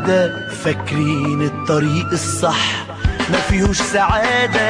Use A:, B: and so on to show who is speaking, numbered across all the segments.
A: عادة فاكرين الطريق الصح ما فيهوش سعادة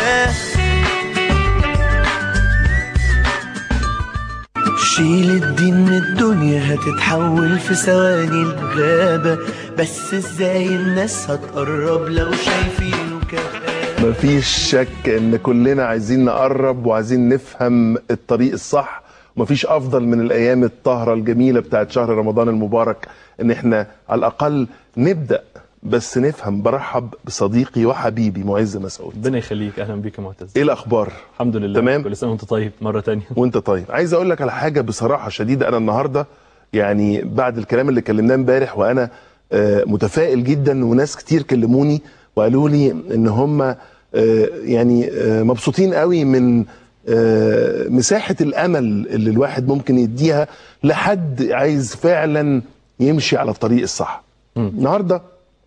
A: شيل الدين من الدنيا هتتحول في ثواني الغابة بس ازاي الناس هتقرب لو شايفينه كغابة
B: مفيش شك ان كلنا عايزين نقرب وعايزين نفهم الطريق الصح ومفيش افضل من الايام الطاهره الجميله بتاعت شهر رمضان المبارك ان احنا على الاقل نبدا بس نفهم برحب بصديقي وحبيبي معز مسعود
C: ربنا يخليك اهلا بيك يا معتز
B: ايه الاخبار
C: الحمد لله
B: تمام.
C: كل سنه وانت طيب مره تانية
B: وانت طيب عايز اقول لك على حاجه بصراحه شديده انا النهارده يعني بعد الكلام اللي كلمناه امبارح وانا آه، متفائل جدا وناس كتير كلموني وقالوا لي ان هم آه، يعني آه، مبسوطين قوي من آه، مساحه الامل اللي الواحد ممكن يديها لحد عايز فعلا يمشي على الطريق الصح النهارده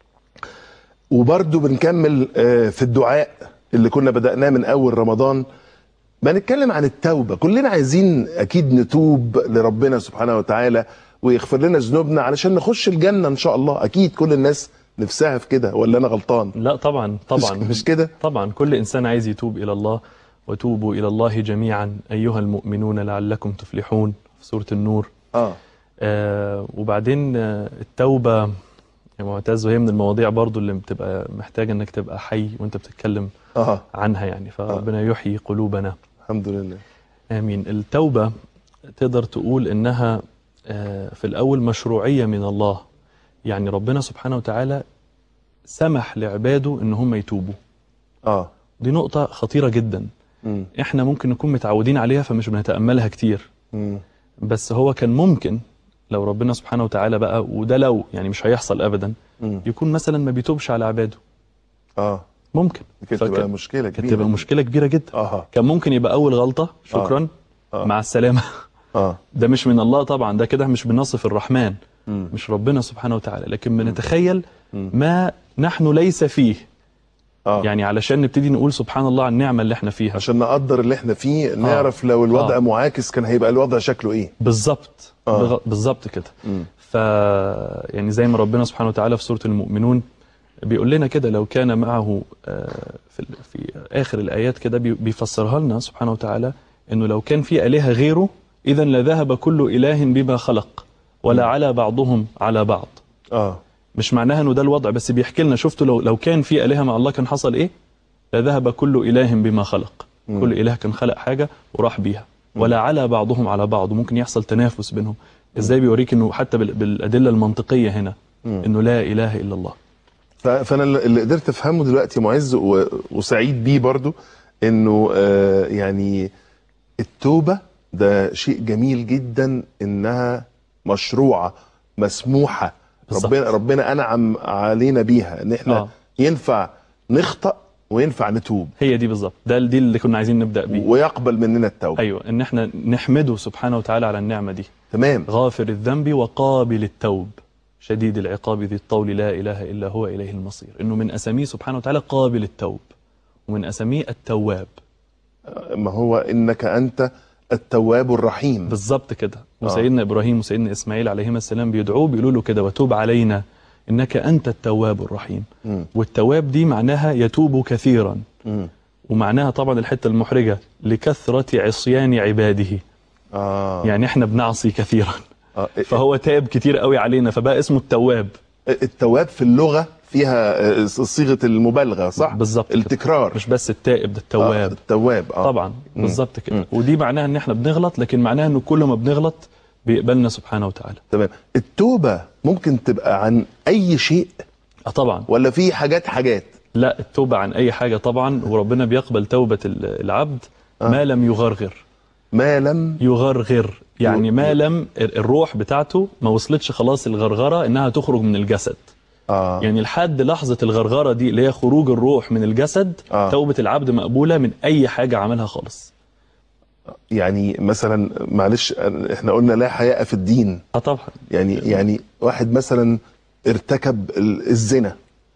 B: وبرده بنكمل آه، في الدعاء اللي كنا بدأناه من أول رمضان بنتكلم عن التوبة كلنا عايزين أكيد نتوب لربنا سبحانه وتعالى ويغفر لنا ذنوبنا علشان نخش الجنة إن شاء الله أكيد كل الناس نفسها في كده ولا أنا غلطان
C: لا طبعا طبعا
B: مش, مش كده
C: طبعا كل انسان عايز يتوب الى الله وتوبوا الى الله جميعا ايها المؤمنون لعلكم تفلحون في سوره النور
B: آه
C: آه وبعدين آه التوبه يا معتز وهي من المواضيع برضو اللي بتبقى محتاجه انك تبقى حي وانت بتتكلم
B: آه
C: عنها يعني فربنا يحيي قلوبنا
B: الحمد لله
C: آمين التوبة تقدر تقول إنها آه، في الأول مشروعية من الله يعني ربنا سبحانه وتعالى سمح لعباده إن هم يتوبوا
B: آه
C: دي نقطة خطيرة جدا
B: مم.
C: إحنا ممكن نكون متعودين عليها فمش بنتأملها كتير
B: مم.
C: بس هو كان ممكن لو ربنا سبحانه وتعالى بقى وده لو يعني مش هيحصل أبدا
B: مم.
C: يكون مثلا ما بيتوبش على عباده
B: آه
C: ممكن
B: كانت تبقى
C: فكان-
B: مشكلة
C: كانت
B: كبيرة
C: تبقى مشكلة كبيرة جدا
B: آه
C: كان ممكن يبقى أول غلطة شكرا
B: آه.
C: مع السلامة
B: آه
C: ده مش من الله طبعا ده كده مش بنصف الرحمن
B: مم.
C: مش ربنا سبحانه وتعالى لكن بنتخيل ما نحن ليس فيه
B: آه
C: يعني علشان نبتدي نقول سبحان الله على النعمة اللي احنا فيها
B: عشان نقدر اللي احنا فيه نعرف لو الوضع
C: آه.
B: معاكس كان هيبقى الوضع شكله ايه
C: بالظبط
B: آه.
C: بغ- بالظبط كده
B: مم.
C: ف يعني زي ما ربنا سبحانه وتعالى في سورة المؤمنون بيقول لنا كده لو كان معه آه، في ال- في آخر الآيات كده بي- بيفسرها لنا سبحانه وتعالى إنه لو كان في آلهة غيره إذا لذهب كل إله بما خلق ولا على بعضهم على بعض
B: اه
C: مش معناها انه ده الوضع بس بيحكي لنا شفتوا لو لو كان في الهه مع الله كان حصل ايه؟ لذهب كل اله بما خلق
B: مم.
C: كل اله كان خلق حاجه وراح بيها ولا على بعضهم على بعض وممكن يحصل تنافس بينهم ازاي بيوريك انه حتى بال- بالادله المنطقيه هنا
B: مم.
C: انه لا اله الا الله
B: ف- فانا اللي اللي قدرت افهمه دلوقتي معز و- وسعيد بيه برضو انه آه يعني التوبه ده شيء جميل جدا انها مشروعه مسموحه
C: بالظبط.
B: ربنا ربنا انعم علينا بيها ان احنا
C: آه.
B: ينفع نخطأ وينفع نتوب
C: هي دي بالظبط ده دي اللي كنا عايزين نبدا بيه
B: ويقبل مننا التوبه
C: ايوه ان احنا نحمده سبحانه وتعالى على النعمه دي
B: تمام
C: غافر الذنب وقابل التوب شديد العقاب ذي الطول لا اله الا هو اليه المصير انه من اساميه سبحانه وتعالى قابل التوب ومن اساميه التواب
B: ما هو انك انت التواب الرحيم
C: بالظبط كده وسيدنا ابراهيم وسيدنا اسماعيل عليهما السلام بيدعوه بيقولوا له كده وتوب علينا انك انت التواب الرحيم
B: مم.
C: والتواب دي معناها يتوب كثيرا
B: مم.
C: ومعناها طبعا الحته المحرجه لكثره عصيان عباده
B: اه
C: يعني احنا بنعصي كثيرا
B: آه.
C: فهو تاب كتير قوي علينا فبقى اسمه التواب
B: التواب في اللغه فيها آه، صيغه المبالغه صح
C: بالظبط كده.
B: التكرار
C: مش بس التائب ده
B: آه.
C: التواب
B: التواب اه
C: طبعا
B: مم.
C: بالظبط
B: مم.
C: كده ودي معناها ان احنا بنغلط لكن معناها انه كل ما بنغلط بيقبلنا سبحانه وتعالى
B: تمام التوبه ممكن تبقى عن اي شيء
C: اه طبعا
B: ولا في حاجات حاجات
C: لا التوبة عن أي حاجة طبعا وربنا بيقبل توبة ال- العبد ما لم يغرغر
B: ما لم
C: يغرغر يعني ما لم ال- الروح بتاعته ما وصلتش خلاص الغرغرة إنها تخرج من الجسد
B: اه
C: يعني لحد لحظة الغرغرة دي اللي هي خروج الروح من الجسد
B: آه.
C: توبة العبد مقبولة من أي حاجة عملها خالص
B: يعني مثلا معلش احنا قلنا لا حياء في الدين
C: اه طبعا
B: يعني يعني واحد مثلا ارتكب ال- الزنا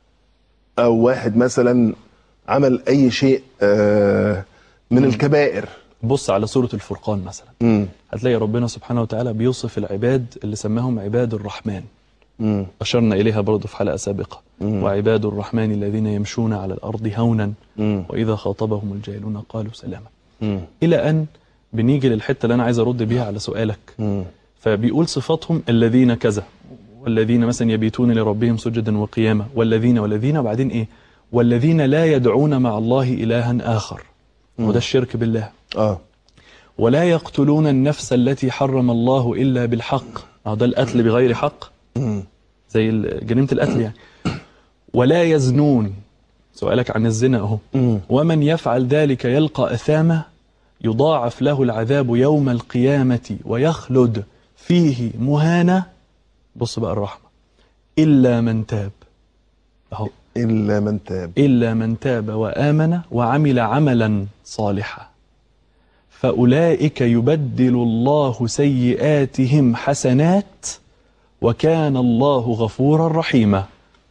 B: او واحد مثلا عمل اي شيء آه، من الكبائر
C: بص على سورة الفرقان مثلا
B: مم.
C: هتلاقي ربنا سبحانه وتعالى بيوصف العباد اللي سماهم عباد الرحمن
B: مم.
C: أشرنا إليها برضه في حلقة سابقة وعباد الرحمن الذين يمشون على الأرض هونا
B: مم.
C: وإذا خاطبهم الجاهلون قالوا سلاما
B: مم.
C: إلى أن بنيجي للحتة اللي أنا عايز أرد بيها على سؤالك
B: مم.
C: فبيقول صفاتهم الذين كذا والذين مثلا يبيتون لربهم سجدا وقياما والذين والذين وبعدين إيه والذين لا يدعون مع الله إلها آخر وده الشرك بالله
B: اه
C: ولا يقتلون النفس التي حرم الله إلا بالحق أهو ده القتل بغير حق زي ال- جريمة القتل يعني ولا يزنون سؤالك عن الزنا أهو
B: مم.
C: ومن يفعل ذلك يلقى أثامه يضاعف له العذاب يوم القيامة ويخلد فيه مهانة بص بقى الرحمة إلا من تاب أهو
B: الا من تاب
C: إلا من تاب وآمن وعمل عملا صالحا فأولئك يبدل الله سيئاتهم حسنات وكان الله غفورا رحيما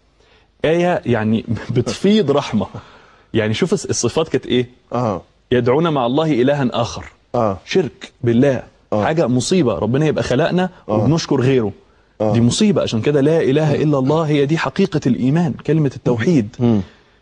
C: آية يعني بتفيض رحمة يعني شوف الص- الصفات كانت إيه
B: اه
C: يدعون مع الله إلها آخر
B: اه
C: شرك بالله
B: آه.
C: حاجة مصيبة ربنا يبقى خلقنا وبنشكر غيره دي مصيبة عشان كده لا إله إلا الله هي دي حقيقة الإيمان كلمة التوحيد
B: مم.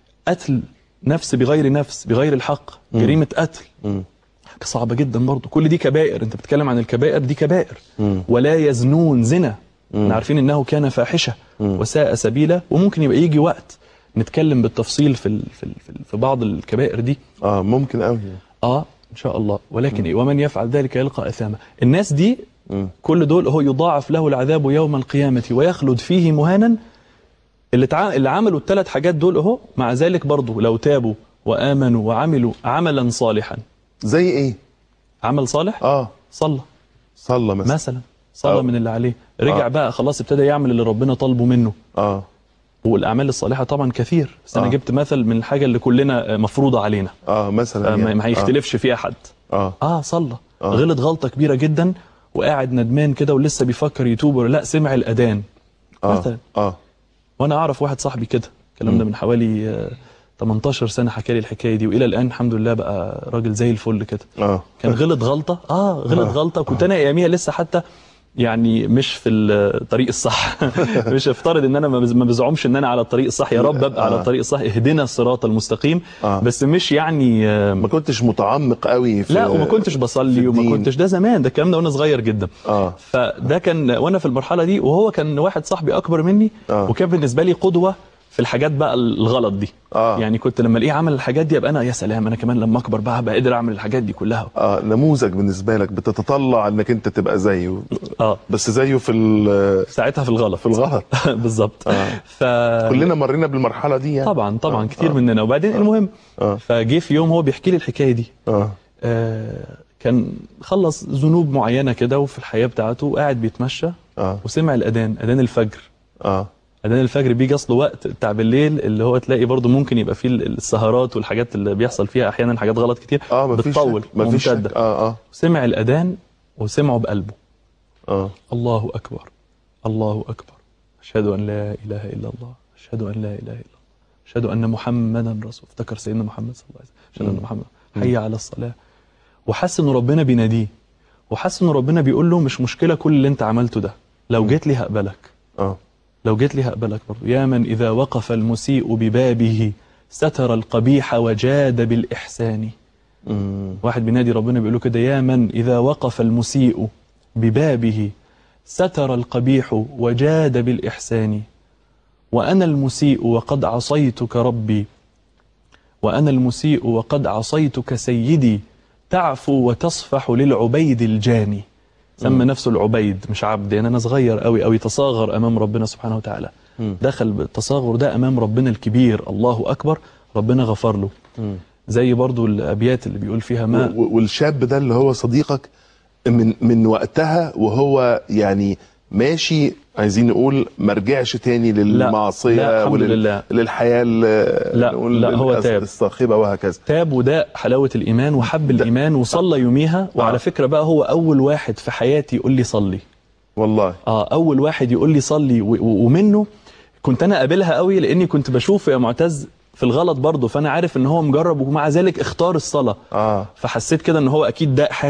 C: قتل نفس بغير نفس بغير الحق جريمة قتل
B: مم.
C: حاجة صعبة جدا برضو كل دي كبائر انت بتتكلم عن الكبائر دي كبائر
B: مم.
C: ولا يزنون زنا احنا عارفين انه كان فاحشة وساء سبيلا وممكن يبقى يجي وقت نتكلم بالتفصيل في ال في ال في, ال في بعض الكبائر دي
B: اه ممكن قوي
C: اه ان شاء الله ولكن ايه ومن يفعل ذلك يلقى اثاما الناس دي كل دول هو يضاعف له العذاب يوم القيامة ويخلد فيه مهانا اللي تع... اللي عملوا الثلاث حاجات دول اهو مع ذلك برضه لو تابوا وآمنوا وعملوا عملا صالحا
B: زي ايه
C: عمل صالح
B: اه
C: صلى
B: صلى مثلا
C: مثلا صلى
B: آه.
C: من اللي عليه رجع
B: آه.
C: بقى خلاص ابتدى يعمل اللي ربنا طالبه منه
B: اه
C: والاعمال الصالحه طبعا كثير بس انا
B: آه.
C: جبت مثل من الحاجه اللي كلنا مفروضه علينا
B: اه مثلا
C: آه، ما
B: يعني.
C: ما هيختلفش فيها حد
B: اه
C: اه صلى
B: آه.
C: غلط غلطه كبيره جدا وقاعد ندمان كده ولسه بيفكر يتوب ولا لا سمع الاذان
B: اه
C: مثلا
B: اه
C: وانا اعرف واحد صاحبي كده الكلام ده من حوالي آه، 18 سنه حكى لي الحكايه دي والى الان الحمد لله بقى راجل زي الفل كده
B: اه
C: كان غلط غلطه اه غلط غلطه كنت انا اياميها لسه حتى يعني مش في الطريق الصح مش افترض ان انا ما بز- ما بزعمش ان انا على الطريق الصح يا رب ابقى على
B: آه.
C: الطريق الصح اهدنا الصراط المستقيم
B: آه.
C: بس مش يعني آه،
B: ما كنتش متعمق قوي في
C: لا وما كنتش بصلي
B: في
C: وما
B: الدين.
C: كنتش ده زمان ده الكلام ده وانا صغير جدا
B: اه
C: فده كان وانا في المرحله دي وهو كان واحد صاحبي اكبر مني
B: آه.
C: وكان بالنسبه لي قدوه في الحاجات بقى الغلط دي
B: آه.
C: يعني كنت لما الاقيه عمل الحاجات دي ابقى انا يا سلام انا كمان لما اكبر بقى هبقى قادر اعمل الحاجات دي كلها
B: اه نموذج بالنسبه لك بتتطلع انك انت تبقى زيه
C: اه
B: بس زيه في ال-
C: ساعتها في الغلط
B: في الغلط
C: بالظبط
B: آه.
C: ف
B: كلنا مرينا بالمرحله دي يعني
C: طبعا طبعا
B: آه.
C: كتير
B: آه.
C: مننا وبعدين المهم
B: آه.
C: فجه في يوم هو بيحكي لي الحكايه دي
B: اه
C: آه كان خلص ذنوب معينه كده وفي الحياه بتاعته وقاعد بيتمشى
B: اه
C: وسمع الاذان اذان الفجر
B: اه
C: اذان الفجر بيجي اصله وقت بتاع بالليل اللي هو تلاقي برضه ممكن يبقى فيه السهرات والحاجات اللي بيحصل فيها احيانا حاجات غلط كتير
B: اه مفيش
C: بتطول
B: شك. مفيش
C: وممتده
B: شك. اه اه
C: سمع الاذان وسمعه بقلبه
B: اه
C: الله اكبر الله اكبر اشهد ان لا اله الا الله اشهد ان لا اله الا الله اشهد ان محمدا رسول افتكر سيدنا محمد صلى الله عليه وسلم اشهد ان محمد حي على الصلاه وحس ان ربنا بيناديه وحس ان ربنا بيقول له مش مشكله كل اللي انت عملته ده لو جيت لي هقبلك
B: اه
C: لو جيت لي هقبلك برضه يا من إذا وقف المسيء ببابه ستر القبيح وجاد بالإحسان
B: مم.
C: واحد بينادي ربنا بيقول له كده يا من إذا وقف المسيء ببابه ستر القبيح وجاد بالإحسان وأنا المسيء وقد عصيتك ربي وأنا المسيء وقد عصيتك سيدي تعفو وتصفح للعبيد الجاني سمى نفسه العبيد مش عبد يعني أنا صغير قوي قوي تصاغر أمام ربنا سبحانه وتعالى
B: مم.
C: دخل بالتصاغر ده أمام ربنا الكبير الله أكبر ربنا غفر له
B: مم.
C: زي برضو الأبيات اللي بيقول فيها ما
B: و- و- والشاب ده اللي هو صديقك من من وقتها وهو يعني ماشي عايزين نقول ما رجعش تاني للمعصيه
C: لا، الحمد
B: ولل-
C: لله.
B: للحياه ال-
C: لا،
B: نقول
C: لا، هو
B: الأس-
C: تاب.
B: الصاخبه وهكذا
C: تاب وده حلاوة الإيمان وحب الإيمان وصلى يوميها وعلى
B: آه.
C: فكرة بقى هو أول واحد في حياتي يقول لي صلي
B: والله
C: اه اول واحد يقول لي صلي و- و- ومنه كنت انا قابلها قوي لاني كنت بشوف يا معتز في الغلط برضه فانا عارف ان هو مجرب ومع ذلك اختار الصلاه
B: اه
C: فحسيت كده ان هو اكيد ده حاجه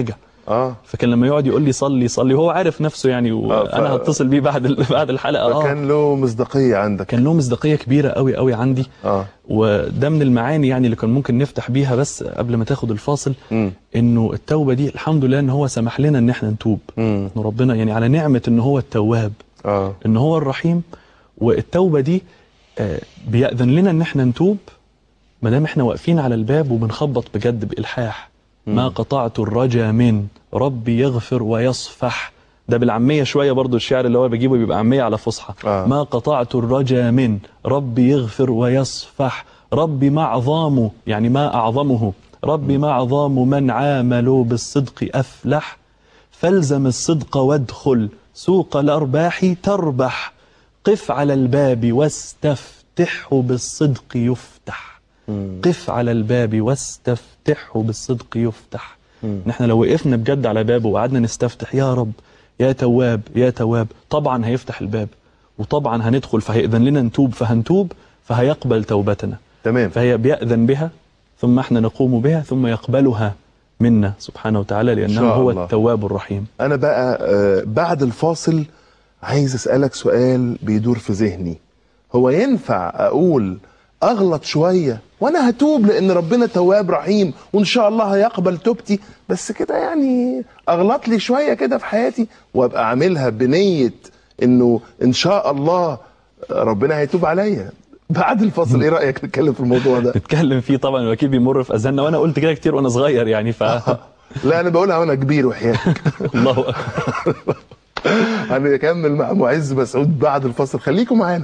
B: اه
C: فكان لما يقعد يقول لي صلي صلي وهو عارف نفسه يعني
B: آه، ف-
C: وانا هتصل بيه بعد ال- بعد الحلقه اه
B: فكان له مصداقيه عندك
C: كان له مصداقيه كبيره قوي قوي عندي
B: اه
C: وده من المعاني يعني اللي كان ممكن نفتح بيها بس قبل ما تاخد الفاصل
B: امم
C: انه التوبه دي الحمد لله ان هو سمح لنا ان احنا نتوب
B: امم
C: ان ربنا يعني على نعمه ان هو التواب
B: اه
C: ان هو الرحيم والتوبه دي آه، بيأذن لنا ان احنا نتوب ما دام احنا واقفين على الباب وبنخبط بجد بالحاح ما قطعت الرجا من ربي يغفر ويصفح ده بالعاميه شويه برضو الشعر اللي هو بجيبه بيبقى عاميه على فصحى
B: آه.
C: ما قطعت الرجا من ربي يغفر ويصفح ربي ما اعظامه يعني ما اعظمه ربي ما اعظم من عاملوا بالصدق افلح فالزم الصدق وادخل سوق الارباح تربح قف على الباب واستفتحه بالصدق يفتح قف على الباب واستفتحه بالصدق يفتح نحن لو وقفنا بجد على بابه وقعدنا نستفتح يا رب يا تواب يا تواب طبعا هيفتح الباب وطبعا هندخل فهيأذن لنا نتوب فهنتوب فهيقبل توبتنا
B: تمام
C: فهي بيأذن بها ثم احنا نقوم بها ثم يقبلها منا سبحانه وتعالى لأنه
B: شاء
C: هو
B: الله.
C: التواب الرحيم
B: انا بقى آه، بعد الفاصل عايز اسالك سؤال بيدور في ذهني هو ينفع اقول اغلط شويه وانا هتوب لان ربنا تواب رحيم وان شاء الله هيقبل توبتي بس كده يعني اغلط لي شويه كده في حياتي وابقى عاملها بنيه انه ان شاء الله ربنا هيتوب عليا بعد الفاصل ايه رايك نتكلم في الموضوع ده
C: نتكلم فيه طبعا واكيد بيمر في اذهاننا وانا قلت كده كتير وانا صغير يعني ف
B: لا انا بقولها وانا كبير وحياتك
C: الله اكبر
B: هنكمل مع معز مسعود بعد الفاصل خليكم معانا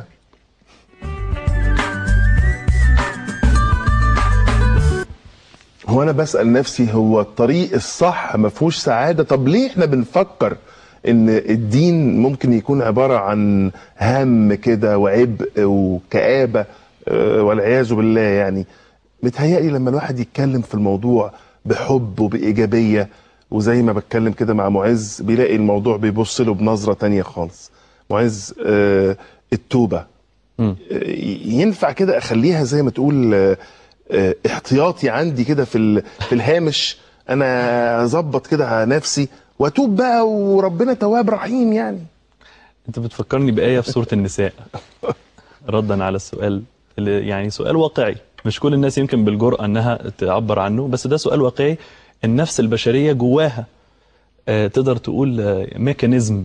B: هو انا بسال نفسي هو الطريق الصح ما فيهوش سعاده طب ليه احنا بنفكر ان الدين ممكن يكون عباره عن هم كده وعبء وكآبه آه، والعياذ بالله يعني متهيألي لما الواحد يتكلم في الموضوع بحب وبإيجابية وزي ما بتكلم كده مع معز بيلاقي الموضوع بيبص له بنظرة تانية خالص معز آه، التوبة
C: مم.
B: آه، ينفع كده أخليها زي ما تقول آه، آه، احتياطي عندي كده في ال- في الهامش أنا أظبط كده على نفسي وأتوب بقى وربنا تواب رحيم يعني
C: انت بتفكرني بآية في سورة النساء ردا على السؤال اللي يعني سؤال واقعي مش كل الناس يمكن بالجرأة انها تعبر عنه بس ده سؤال واقعي النفس البشرية جواها آه، تقدر تقول آه، ميكانيزم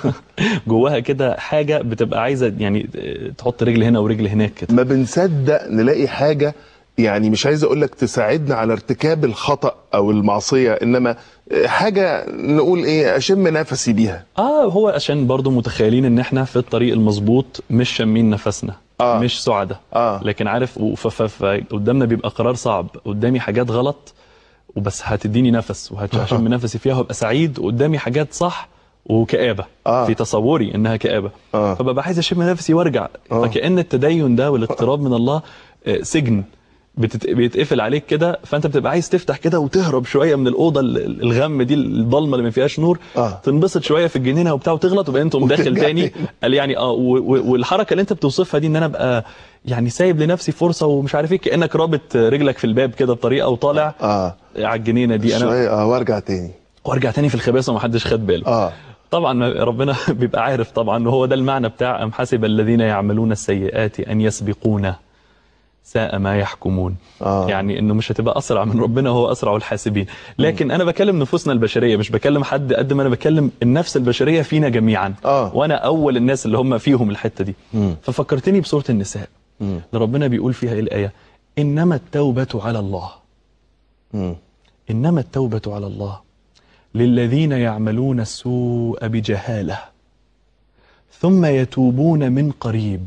C: جواها كده حاجة بتبقى عايزة يعني آه، تحط رجل هنا ورجل هناك كده
B: ما بنصدق نلاقي حاجة يعني مش عايز اقول لك تساعدنا على ارتكاب الخطأ او المعصية انما حاجة نقول ايه اشم نفسي بيها
C: اه هو عشان برضو متخيلين ان احنا في الطريق المظبوط مش شامين نفسنا
B: آه.
C: مش سعداء
B: اه
C: لكن عارف قدامنا بيبقى قرار صعب قدامي حاجات غلط وبس هتديني نفس وهشم نفسي فيها وابقى سعيد وقدامي حاجات صح وكآبة
B: آه.
C: في تصوري انها كآبة
B: آه.
C: فببقى عايز اشم نفسي وارجع
B: آه.
C: فكأن التدين ده والاقتراب من الله آه، سجن بتت... بيتقفل عليك كده فانت بتبقى عايز تفتح كده وتهرب شويه من الاوضه ال- الغم دي الضلمه اللي ما فيهاش نور
B: آه.
C: تنبسط شويه في الجنينه وبتاع وتغلط وبعدين تقوم داخل
B: وترجع
C: تاني
B: تاني.
C: قال يعني اه و... و... والحركه اللي انت بتوصفها دي ان انا ابقى يعني سايب لنفسي فرصه ومش عارف ايه كانك رابط رجلك في الباب كده بطريقه وطالع
B: اه
C: على الجنينه دي انا
B: شوية اه وارجع تاني
C: وارجع تاني في الخباثه ومحدش خد باله
B: اه
C: طبعا ما- ربنا بيبقى عارف طبعا وهو ده المعنى بتاع ام حسب الذين يعملون السيئات ان يسبقونا ساء ما يحكمون
B: آه.
C: يعني انه مش هتبقى اسرع من ربنا وهو اسرع الحاسبين لكن انا بكلم نفوسنا البشريه مش بكلم حد قد ما انا بكلم النفس البشريه فينا جميعا
B: آه.
C: وانا اول الناس اللي هم فيهم الحته دي
B: مم.
C: ففكرتني بسوره النساء
B: مم.
C: اللي ربنا بيقول فيها ايه الايه انما التوبه على الله
B: مم.
C: انما التوبه على الله للذين يعملون السوء بجهاله ثم يتوبون من قريب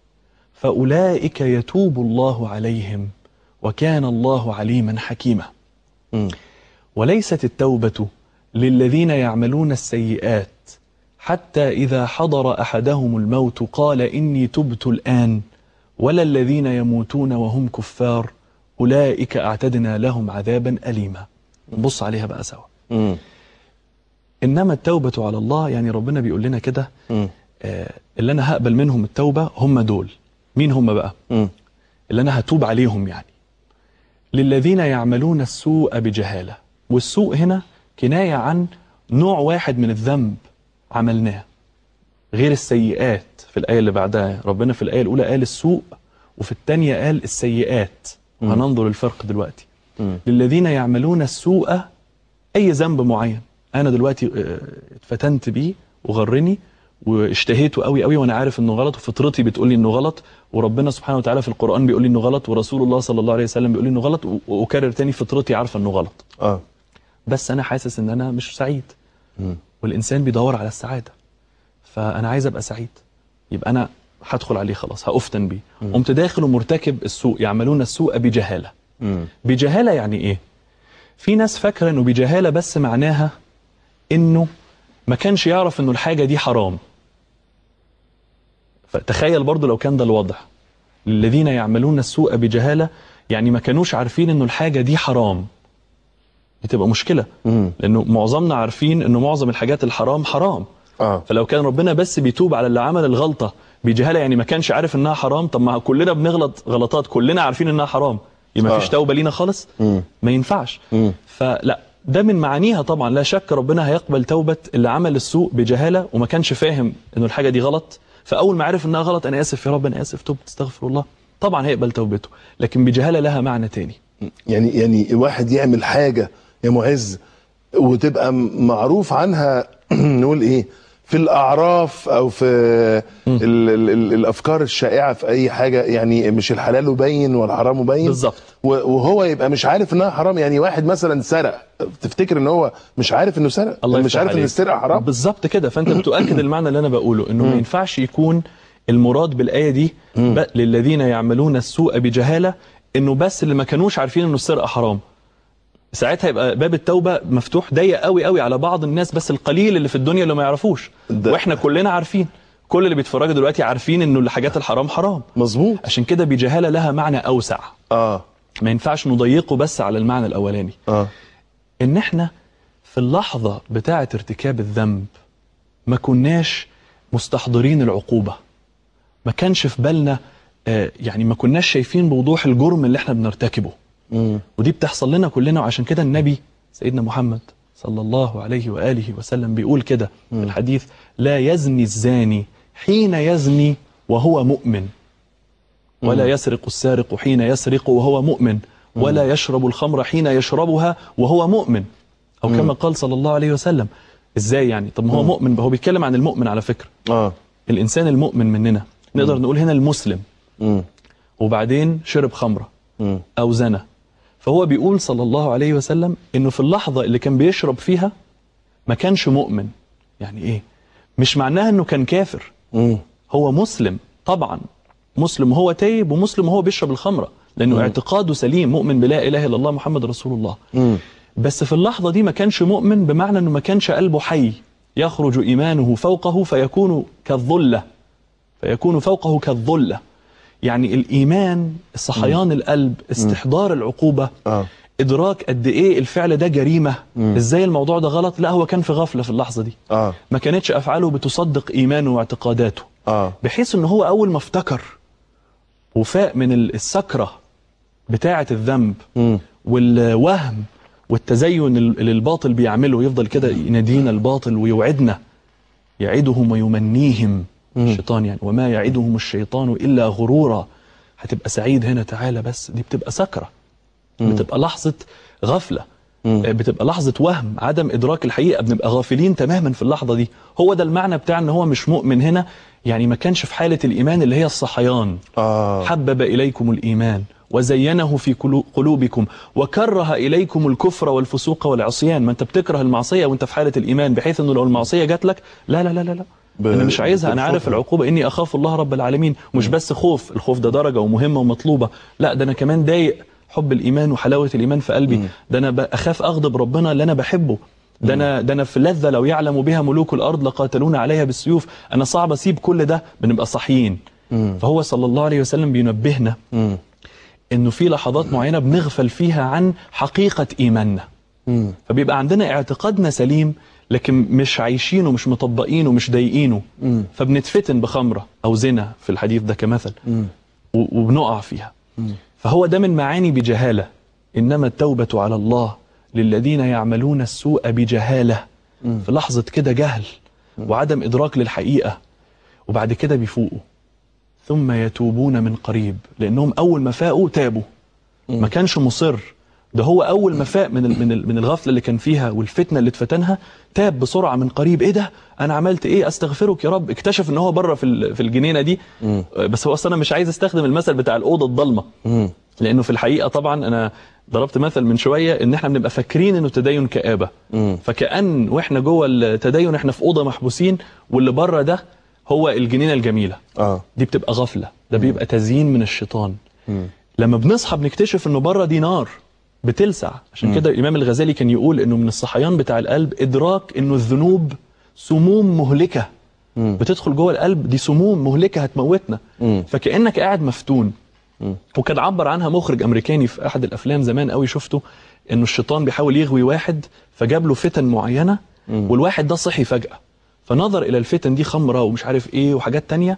C: فاولئك يتوب الله عليهم وكان الله عليما حكيما
B: مم.
C: وليست التوبه للذين يعملون السيئات حتى اذا حضر احدهم الموت قال اني تبت الان ولا الذين يموتون وهم كفار اولئك اعتدنا لهم عذابا اليما نبص عليها بقى سوا
B: مم.
C: انما التوبه على الله يعني ربنا بيقول لنا كده
B: مم.
C: آه، اللي انا هقبل منهم التوبه هم دول مين هم بقى
B: مم.
C: اللي انا هتوب عليهم يعني للذين يعملون السوء بجهاله والسوء هنا كنايه عن نوع واحد من الذنب عملناه غير السيئات في الايه اللي بعدها ربنا في الايه الاولى قال السوء وفي الثانيه قال السيئات هننظر الفرق دلوقتي للذين يعملون السوء اي ذنب معين انا دلوقتي آه، اتفتنت بيه وغرني واشتهيته قوي قوي وانا عارف انه غلط وفطرتي بتقول لي انه غلط وربنا سبحانه وتعالى في القران بيقول لي انه غلط ورسول الله صلى الله عليه وسلم بيقول لي انه غلط و- واكرر تاني فطرتي عارفه انه غلط
B: اه
C: بس انا حاسس ان انا مش سعيد والانسان بيدور على السعاده فانا عايز ابقى سعيد يبقى انا هدخل عليه خلاص هافتن بيه قمت داخل ومرتكب السوء يعملون السوء بجهاله بجهاله يعني ايه في ناس فاكره انه بجهاله بس معناها انه ما كانش يعرف انه الحاجه دي حرام فتخيل برضو لو كان ده الوضع الذين يعملون السوء بجهاله يعني ما كانوش عارفين انه الحاجه دي حرام بتبقى مشكله لانه معظمنا عارفين انه معظم الحاجات الحرام حرام
B: اه
C: فلو كان ربنا بس بيتوب على اللي عمل الغلطه بجهاله يعني ما كانش عارف انها حرام طب ما كلنا بنغلط غلطات كلنا عارفين انها حرام يبقى ما
B: آه.
C: فيش توبه لينا خالص ما ينفعش فلا ده من معانيها طبعا لا شك ربنا هيقبل توبه اللي عمل السوء بجهاله وما كانش فاهم انه الحاجه دي غلط فاول ما عرف انها غلط انا اسف يا رب انا اسف تبت استغفر الله طبعا هيقبل توبته لكن بجهاله لها معنى تاني
B: يعني يعني واحد يعمل حاجه يا معز وتبقى م- معروف عنها نقول ايه في الاعراف او في ال ال ال الافكار الشائعه في اي حاجه يعني مش الحلال مبين والحرام مبين
C: بالظبط.
B: و- وهو يبقى مش عارف انها حرام يعني واحد مثلا سرق تفتكر ان هو مش عارف انه سرق
C: الله
B: مش
C: يفتح
B: عارف ان
C: عليك.
B: السرقه حرام
C: بالظبط كده فانت بتؤكد المعنى اللي انا بقوله انه ما ينفعش يكون المراد بالايه دي ب- للذين يعملون السوء بجهاله انه بس اللي ما كانوش عارفين انه السرقه حرام ساعتها يبقى باب التوبه مفتوح ضيق قوي قوي على بعض الناس بس القليل اللي في الدنيا اللي ما يعرفوش
B: ده-
C: واحنا كلنا عارفين كل اللي بيتفرجوا دلوقتي عارفين انه الحاجات الحرام حرام
B: مظبوط
C: عشان كده بجهاله لها معنى اوسع
B: اه
C: ما ينفعش نضيقه بس على المعنى الاولاني
B: اه
C: ان احنا في اللحظة بتاعة ارتكاب الذنب ما كناش مستحضرين العقوبة ما كانش في بالنا آه، يعني ما كناش شايفين بوضوح الجرم اللي احنا بنرتكبه ودي بتحصل لنا كلنا وعشان كده النبي سيدنا محمد صلى الله عليه وآله وسلم بيقول كده في الحديث لا يزني الزاني حين يزني وهو مؤمن ولا يسرق السارق حين يسرق وهو مؤمن ولا يشرب الخمر حين يشربها وهو مؤمن او كما قال صلى الله عليه وسلم ازاي يعني طب ما هو مؤمن هو بيتكلم عن المؤمن على فكره
B: اه
C: الانسان المؤمن مننا نقدر نقول هنا المسلم
B: مم.
C: وبعدين شرب خمره
B: مم.
C: او زنى فهو بيقول صلى الله عليه وسلم انه في اللحظه اللي كان بيشرب فيها ما كانش مؤمن يعني ايه مش معناها انه كان كافر
B: مم.
C: هو مسلم طبعا مسلم وهو تايب ومسلم وهو بيشرب الخمره لانه اعتقاده سليم مؤمن بلا اله الا الله محمد رسول الله
B: مم.
C: بس في اللحظه دي ما كانش مؤمن بمعنى انه ما كانش قلبه حي يخرج ايمانه فوقه فيكون كالظله فيكون فوقه كالظله يعني الايمان صحيان القلب استحضار العقوبه
B: اه
C: ادراك قد ايه الفعل ده جريمه ازاي الموضوع ده غلط لا هو كان في غفله في اللحظه دي
B: اه
C: ما كانتش افعاله بتصدق ايمانه واعتقاداته
B: اه
C: بحيث ان هو اول ما افتكر وفاق من ال- السكره بتاعه الذنب
B: مم.
C: والوهم والتزين ال- اللي الباطل بيعمله يفضل كده ينادينا الباطل ويوعدنا يعدهم ويمنيهم الشيطان يعني وما يعدهم الشيطان الا غرورا هتبقى سعيد هنا تعالى بس دي بتبقى سكره بتبقى لحظه غفله آه، بتبقى لحظه وهم عدم ادراك الحقيقه بنبقى غافلين تماما في اللحظه دي هو ده المعنى بتاع ان هو مش مؤمن هنا يعني ما كانش في حاله الايمان اللي هي الصحيان
B: اه
C: حبب إليكم الإيمان وزينه في قلو- قلوبكم وكره إليكم الكفر والفسوق والعصيان ما أنت بتكره المعصية وأنت في حالة الإيمان بحيث أنه لو المعصية جات لك لا لا لا لا, لا.
B: ب-
C: أنا مش عايزها أنا عارف
B: بترفضها.
C: العقوبة إني أخاف الله رب العالمين مش بس خوف الخوف ده درجة ومهمة ومطلوبة لا ده أنا كمان ضايق حب الإيمان وحلاوة الإيمان في قلبي ده أنا ب- أخاف أغضب ربنا اللي أنا بحبه ده انا ده انا في لذه لو يعلم بها ملوك الارض لقاتلونا عليها بالسيوف انا صعب اسيب كل ده بنبقى صاحيين فهو صلى الله عليه وسلم بينبهنا
B: مم.
C: انه في لحظات معينه بنغفل فيها عن حقيقه ايماننا
B: مم.
C: فبيبقى عندنا اعتقادنا سليم لكن مش عايشينه مش مطبقينه مش ضايقينه فبنتفتن بخمره او زنا في الحديث ده كمثل و- وبنقع فيها فهو ده من معاني بجهاله انما التوبه على الله للذين يعملون السوء بجهالة في لحظة كده جهل وعدم إدراك للحقيقة وبعد كده بيفوقوا ثم يتوبون من قريب لأنهم أول ما فاقوا تابوا ما كانش مصر ده هو أول ما فاق من ال- من ال- من الغفلة اللي كان فيها والفتنة اللي اتفتنها تاب بسرعة من قريب إيه ده أنا عملت إيه أستغفرك يا رب اكتشف إن هو بره في ال- في الجنينة دي بس هو أصلا أنا مش عايز أستخدم المثل بتاع الأوضة الضلمة لانه في الحقيقه طبعا انا ضربت مثل من شويه ان احنا بنبقى فاكرين انه التدين كآبه فكأن واحنا جوه التدين احنا في اوضه محبوسين واللي بره ده هو الجنينه الجميله
B: اه
C: دي بتبقى غفله ده بيبقى تزيين من الشيطان لما بنصحى بنكتشف انه بره دي نار بتلسع عشان كده الامام الغزالي كان يقول انه من الصحيان بتاع القلب ادراك انه الذنوب سموم مهلكه بتدخل جوه القلب دي سموم مهلكه هتموتنا فكانك قاعد مفتون وكان عبر عنها مخرج امريكاني في احد الافلام زمان قوي شفته انه الشيطان بيحاول يغوي واحد فجاب له فتن معينه والواحد ده صحي فجاه فنظر الى الفتن دي خمره ومش عارف ايه وحاجات تانية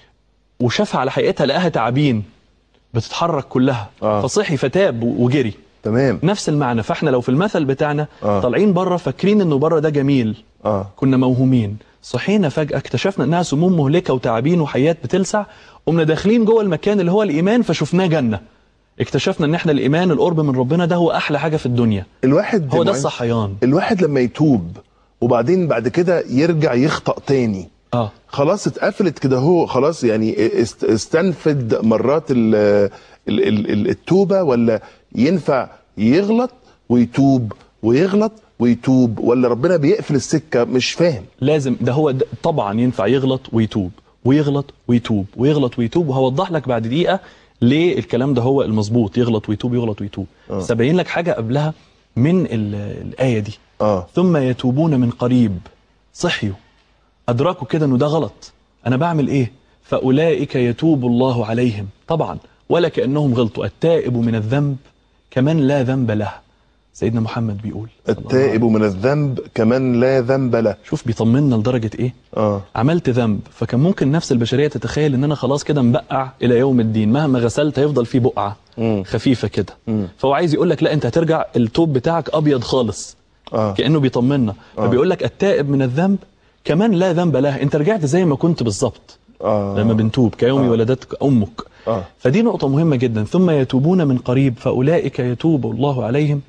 C: وشافها على حقيقتها لقاها تعابين بتتحرك كلها
B: آه.
C: فصحي فتاب و- وجري
B: تمام
C: نفس المعنى فاحنا لو في المثل بتاعنا
B: آه.
C: طالعين بره فاكرين انه بره ده جميل
B: اه
C: كنا موهومين صحينا فجأة اكتشفنا انها سموم مهلكة وتعابين وحيات بتلسع قمنا داخلين جوه المكان اللي هو الايمان فشفناه جنة اكتشفنا ان احنا الايمان القرب من ربنا ده هو احلى حاجة في الدنيا
B: الواحد
C: هو ده
B: معين-
C: الصحيان
B: الواحد لما يتوب وبعدين بعد كده يرجع يخطأ تاني
C: اه
B: خلاص اتقفلت كده هو خلاص يعني است- استنفد مرات ال ال ال ال- التوبة ولا ينفع يغلط ويتوب ويغلط ويتوب ولا ربنا بيقفل السكة مش فاهم
C: لازم ده هو ده طبعا ينفع يغلط ويتوب ويغلط ويتوب ويغلط ويتوب وهوضح لك بعد دقيقة ليه الكلام ده هو المظبوط يغلط ويتوب يغلط ويتوب بس ابين لك حاجة قبلها من ال- الآية دي
B: اه
C: ثم يتوبون من قريب صحيوا أدركوا كده أنه ده غلط أنا بعمل إيه فأولئك يتوب الله عليهم طبعا ولا كأنهم غلطوا التائب من الذنب كمن لا ذنب له سيدنا محمد بيقول صلى الله عليه
B: التائب من الذنب كمن لا ذنب له
C: شوف بيطمنا لدرجة إيه
B: اه
C: عملت ذنب فكان ممكن نفس البشرية تتخيل ان انا خلاص كده مبقع الى يوم الدين مهما غسلت هيفضل فيه بقعة
B: مم.
C: خفيفة كده فهو عايز يقول لك لا انت هترجع التوب بتاعك ابيض خالص
B: اه
C: كأنه بيطمنا فبيقول لك التائب من الذنب كمان لا ذنب له انت رجعت زي ما كنت بالظبط
B: اه
C: لما بنتوب كيوم ولدتك امك
B: اه
C: فدي نقطة مهمة جدا ثم يتوبون من قريب فأولئك يتوب الله عليهم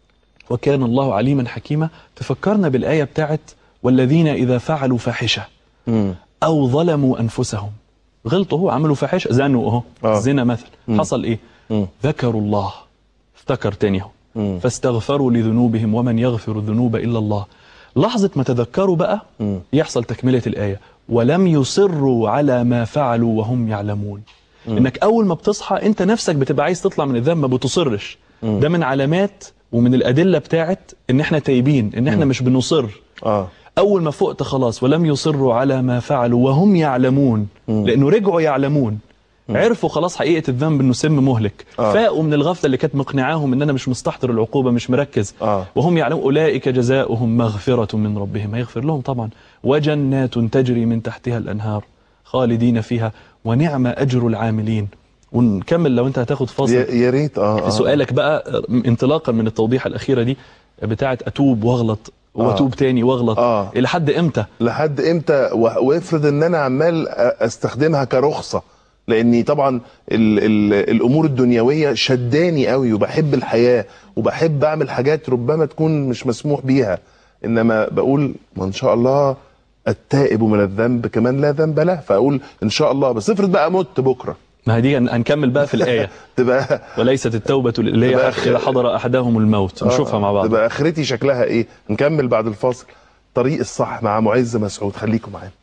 C: وكان الله عليما حكيما تفكرنا بالآية بتاعت والذين إذا فعلوا فاحشة
B: مم.
C: أو ظلموا أنفسهم غلطوا هو عملوا فاحشة زانوا أهو
B: آه.
C: الزنا مثلا حصل إيه
B: مم.
C: ذكروا الله افتكر تاني اهو فاستغفروا لذنوبهم ومن يغفر الذنوب إلا الله لحظة ما تذكروا بقى يحصل تكملة الآية ولم يصروا على ما فعلوا وهم يعلمون انك اول ما بتصحى انت نفسك بتبقى عايز تطلع من الذنب ما بتصرش ده من علامات ومن الادله بتاعت ان احنا تايبين ان احنا مش بنصر
B: اه
C: اول ما فقت خلاص ولم يصروا على ما فعلوا وهم يعلمون لانه رجعوا يعلمون عرفوا خلاص حقيقه الذنب انه سم مهلك
B: آه.
C: فاقوا من الغفله اللي كانت مقنعاهم ان انا مش مستحضر العقوبه مش مركز
B: آه.
C: وهم يعلمون اولئك جزاؤهم مغفره من ربهم هيغفر لهم طبعا وجنات تجري من تحتها الانهار خالدين فيها ونعم اجر العاملين ونكمل لو انت هتاخد فاصل
B: يا يا ريت اه
C: في
B: آه.
C: سؤالك بقى انطلاقا من التوضيح الاخيره دي بتاعت اتوب واغلط واتوب تاني واغلط
B: آه.
C: الى حد امتى
B: لحد امتى و- وافرض ان انا عمال أ- استخدمها كرخصه لاني طبعا ال ال الامور الدنيويه شداني قوي وبحب الحياه وبحب اعمل حاجات ربما تكون مش مسموح بيها انما بقول ما ان شاء الله التائب من الذنب كمان لا ذنب له فاقول ان شاء الله بس افرض بقى مت بكره
C: ما هي دي هن- هنكمل بقى في الايه
B: تبقى
C: وليست التوبه اللي هي
B: تبقى أخ-
C: اذا حضر احدهم الموت نشوفها مع بعض
B: تبقى اخرتي شكلها ايه نكمل بعد الفاصل طريق الصح مع معز مسعود خليكم معانا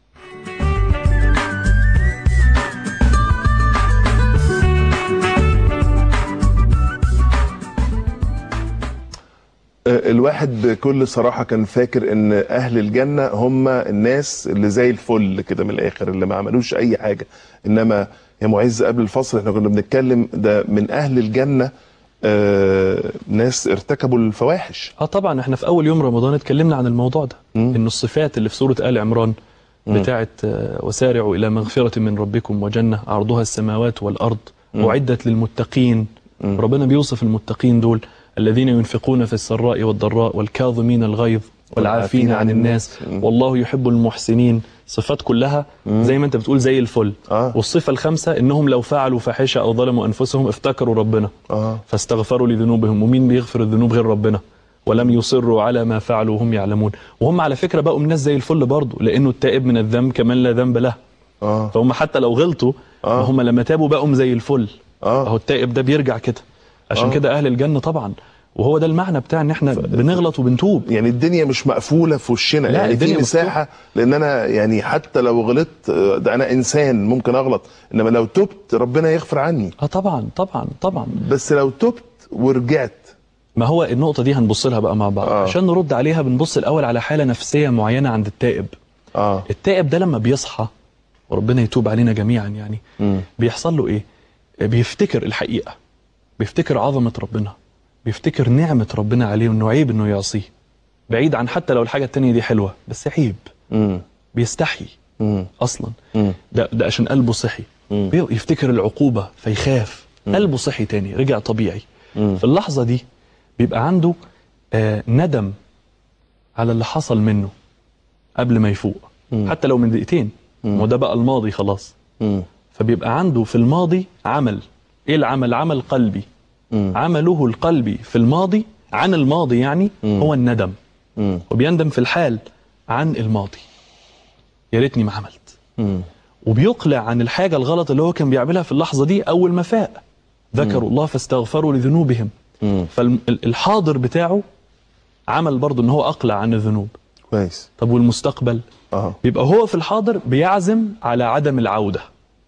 B: الواحد بكل صراحة كان فاكر ان اهل الجنة هم الناس اللي زي الفل كده من الاخر اللي ما عملوش اي حاجة انما يا معز قبل الفصل احنا كنا بنتكلم ده من اهل الجنة آه ناس ارتكبوا الفواحش
C: اه طبعا احنا في اول يوم رمضان اتكلمنا عن الموضوع ده انه الصفات اللي في سوره ال عمران بتاعت آه، وسارعوا الى مغفره من ربكم وجنه عرضها السماوات والارض اعدت للمتقين ربنا بيوصف المتقين دول الذين ينفقون في السراء والضراء والكاظمين الغيظ والعافين عن الناس والله يحب المحسنين صفات كلها زي ما انت بتقول زي الفل
B: آه.
C: والصفه الخامسه انهم لو فعلوا فاحشه او ظلموا انفسهم افتكروا ربنا
B: اه
C: فاستغفروا لذنوبهم ومين بيغفر الذنوب غير ربنا ولم يصروا على ما فعلوا وهم يعلمون وهم على فكره بقوا من ناس زي الفل برضه لانه التائب من الذنب كمان لا ذنب له
B: اه
C: فهم حتى لو غلطوا
B: آه.
C: هم لما تابوا بقوا زي الفل
B: آه.
C: اهو التائب ده بيرجع كده عشان
B: آه.
C: كده اهل الجنه طبعا وهو ده المعنى بتاع ان احنا بنغلط وبنتوب
B: يعني الدنيا مش مقفوله في وشنا
C: لا،
B: يعني
C: الدنيا
B: في مساحه لان انا يعني حتى لو غلطت آه، ده انا انسان ممكن اغلط انما لو تبت ربنا يغفر عني
C: اه طبعا طبعا طبعا
B: بس لو تبت ورجعت
C: ما هو النقطه دي هنبص لها بقى مع بعض
B: آه.
C: عشان نرد عليها بنبص الاول على حاله نفسيه معينه عند التائب
B: اه
C: التائب ده لما بيصحى وربنا يتوب علينا جميعا يعني
B: مم.
C: بيحصل له ايه بيفتكر الحقيقه بيفتكر عظمه ربنا بيفتكر نعمه ربنا عليه وانه عيب انه يعصيه بعيد عن حتى لو الحاجه التانية دي حلوه بس عيب
B: مم.
C: بيستحي
B: مم.
C: اصلا
B: مم.
C: ده ده عشان قلبه صحي
B: مم.
C: بي- يفتكر العقوبه فيخاف قلبه صحي تاني رجع طبيعي
B: مم.
C: في اللحظه دي بيبقى عنده آه ندم على اللي حصل منه قبل ما يفوق حتى لو من دقيقتين وده بقى الماضي خلاص
B: مم.
C: فبيبقى عنده في الماضي عمل ايه العمل عمل قلبي
B: مم.
C: عمله القلبي في الماضي عن الماضي يعني هو الندم
B: مم.
C: وبيندم في الحال عن الماضي يا ريتني ما عملت
B: مم.
C: وبيقلع عن الحاجة الغلط اللي هو كان بيعملها في اللحظة دي أول ما فاق ذكروا الله فاستغفروا لذنوبهم
B: مم.
C: فالحاضر بتاعه عمل برضه ان هو أقلع عن الذنوب
B: كويس
C: طب والمستقبل
B: اه
C: بيبقى هو في الحاضر بيعزم على عدم العودة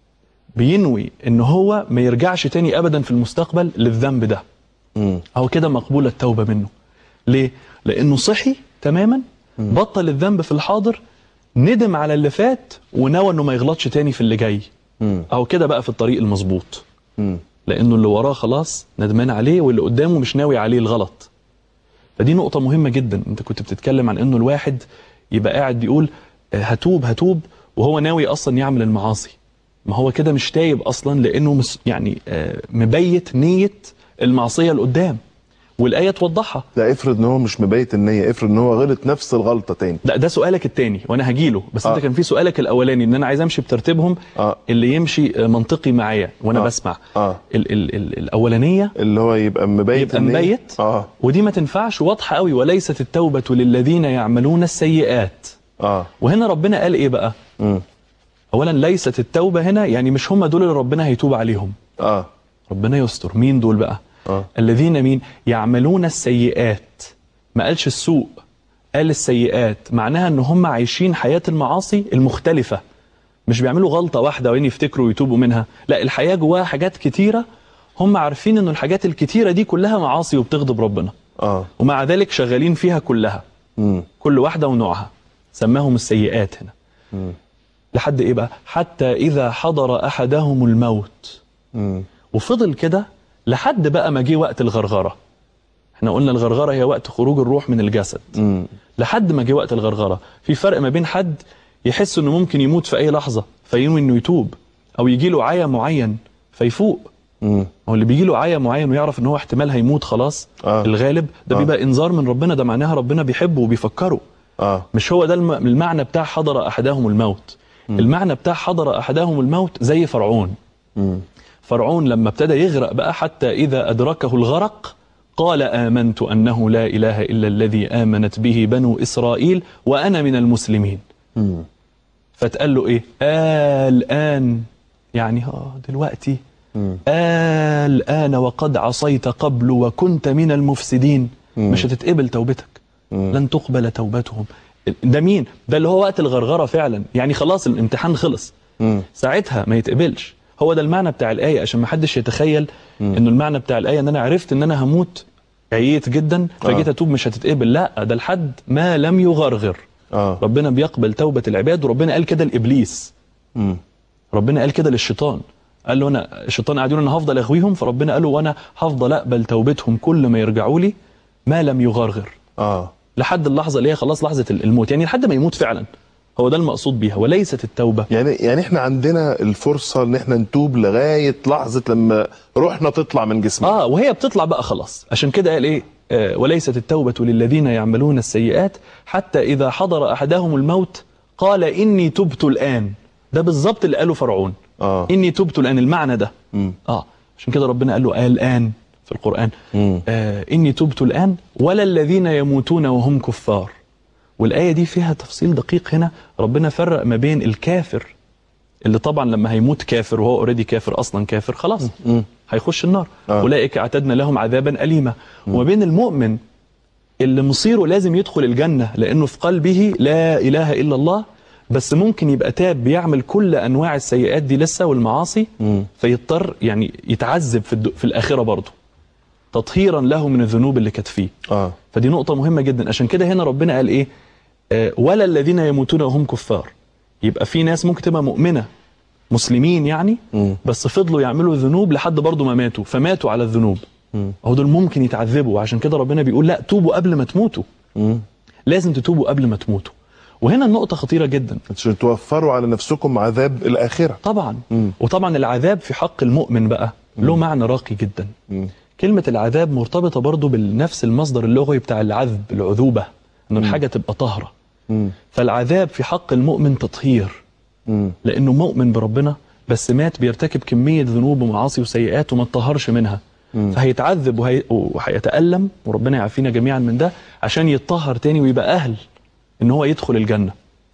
C: بينوي ان هو ما يرجعش تاني ابدا في المستقبل للذنب ده
B: مم.
C: هو كده مقبولة التوبة منه ليه؟ لأنه صحي تماما بطل الذنب في الحاضر ندم على اللي فات ونوى انه ما يغلطش تاني في اللي جاي
B: مم.
C: اهو كده بقى في الطريق المظبوط
B: مم.
C: لانه اللي وراه خلاص ندمان عليه واللي قدامه مش ناوي عليه الغلط فدي نقطة مهمة جدا انت كنت بتتكلم عن انه الواحد يبقى قاعد بيقول آه، هتوب هتوب وهو ناوي اصلا يعمل المعاصي ما هو كده مش تايب اصلا لانه مس يعني آه، مبيت نية المعصية لقدام والآية توضحها
B: لا افرض ان هو مش مبيت النيه افرض ان هو غلط نفس الغلطه تاني
C: لا ده سؤالك التاني وانا هجيله بس
B: آه.
C: انت كان في سؤالك الاولاني ان انا عايز امشي بترتيبهم
B: آه.
C: اللي يمشي آه، منطقي معايا وانا
B: آه.
C: بسمع
B: اه
C: ال ال ال الاولانيه
B: اللي هو يبقى مبيت
C: يبقى
B: النية.
C: مبيت
B: اه
C: ودي ما تنفعش واضحه قوي وليست التوبه للذين يعملون السيئات
B: اه
C: وهنا ربنا قال ايه بقى
B: مم.
C: اولا ليست التوبه هنا يعني مش هم دول اللي ربنا هيتوب عليهم
B: اه
C: ربنا يستر مين دول بقى
B: اه
C: الذين مين يعملون السيئات ما قالش السوء قال السيئات معناها ان هم عايشين حياة المعاصي المختلفة مش بيعملوا غلطة واحدة وين يفتكروا ويتوبوا منها لا الحياة جواها حاجات كتيرة هم عارفين ان الحاجات الكتيرة دي كلها معاصي وبتغضب ربنا
B: اه
C: ومع ذلك شغالين فيها كلها
B: مم.
C: كل واحدة ونوعها سماهم السيئات هنا
B: مم.
C: لحد ايه بقى حتى اذا حضر احدهم الموت
B: مم.
C: وفضل كده لحد بقى ما جه وقت الغرغره احنا قلنا الغرغره هي وقت خروج الروح من الجسد
B: مم.
C: لحد ما جه وقت الغرغره في فرق ما بين حد يحس انه ممكن يموت في اي لحظه فينوي انه يتوب او يجي له عيا معين فيفوق
B: مم.
C: هو اللي بيجي له عيا معين ويعرف ان هو احتمال هيموت خلاص
B: آه.
C: الغالب ده
B: آه.
C: بيبقى انذار من ربنا ده معناها ربنا بيحبه وبيفكره
B: اه
C: مش هو ده الم- المعنى بتاع حضر احدهم الموت المعنى بتاع حضر احدهم الموت زي فرعون
B: مم.
C: فرعون لما ابتدى يغرق بقى حتى إذا أدركه الغرق قال آمنت أنه لا إله إلا الذي آمنت به بنو إسرائيل وأنا من المسلمين
B: مم.
C: فتقال له إيه آه الآن يعني آه دلوقتي
B: مم.
C: آه الآن وقد عصيت قبل وكنت من المفسدين مش هتتقبل توبتك
B: مم.
C: لن تقبل توبتهم ده مين ده اللي هو وقت الغرغرة فعلا يعني خلاص الامتحان خلص
B: مم.
C: ساعتها ما يتقبلش هو ده المعنى بتاع الآية عشان ما حدش يتخيل انه المعنى بتاع الآية ان انا عرفت ان انا هموت عييت جدا فجيت
B: آه.
C: اتوب مش هتتقبل لا ده لحد ما لم يغرغر
B: اه
C: ربنا بيقبل توبة العباد وربنا قال كده لابليس
B: مم.
C: ربنا قال كده للشيطان قال له انا الشيطان قاعد يقول انا هفضل اغويهم فربنا قال له وانا هفضل اقبل توبتهم كل ما يرجعوا لي ما لم يغرغر
B: اه
C: لحد اللحظه اللي هي خلاص لحظه الموت يعني لحد ما يموت فعلا هو ده المقصود بيها وليست التوبه
B: يعني يعني احنا عندنا الفرصه ان احنا نتوب لغايه لحظه لما روحنا تطلع من جسمنا
C: اه وهي بتطلع بقى خلاص عشان كده قال ايه آه وليست التوبة للذين يعملون السيئات حتى إذا حضر أحدهم الموت قال إني تبت الآن ده بالظبط اللي قاله فرعون
B: آه.
C: إني تبت الآن المعنى ده
B: مم.
C: آه عشان كده ربنا قال له آه الآن في القرآن
B: مم.
C: آه إني تبت الآن ولا الذين يموتون وهم كفار والآية دي فيها تفصيل دقيق هنا ربنا فرق ما بين الكافر اللي طبعا لما هيموت كافر وهو اوريدي كافر اصلا كافر خلاص هيخش النار
B: آه.
C: اولئك اعتدنا لهم عذابا اليما وما بين المؤمن اللي مصيره لازم يدخل الجنه لانه في قلبه لا اله الا الله بس ممكن يبقى تاب بيعمل كل انواع السيئات دي لسه والمعاصي فيضطر يعني يتعذب في, الد... في الاخره برضه تطهيرا له من الذنوب اللي كانت فيه
B: اه
C: فدي نقطة مهمة جدا عشان كده هنا ربنا قال ايه آه ولا الذين يموتون وهم كفار يبقى في ناس ممكن تبقى مؤمنة مسلمين يعني
B: مم.
C: بس فضلوا يعملوا ذنوب لحد برضه ما ماتوا فماتوا على الذنوب هو دول ممكن يتعذبوا عشان كده ربنا بيقول لا توبوا قبل ما تموتوا
B: مم.
C: لازم تتوبوا قبل ما تموتوا وهنا النقطة خطيرة جدا
B: عشان توفروا على نفسكم عذاب الاخره
C: طبعا
B: مم.
C: وطبعا العذاب في حق المؤمن بقى له معنى راقي جدا
B: مم.
C: كلمة العذاب مرتبطة برضو بنفس المصدر اللغوي بتاع العذب العذوبة انه الحاجة تبقى طاهرة
B: مم.
C: فالعذاب في حق المؤمن تطهير
B: مم.
C: لانه مؤمن بربنا بس مات بيرتكب كمية ذنوب ومعاصي وسيئات وما اتطهرش منها فهيتعذب وهي... وهيتألم وربنا يعافينا جميعا من ده عشان يتطهر تاني ويبقى أهل ان هو يدخل الجنة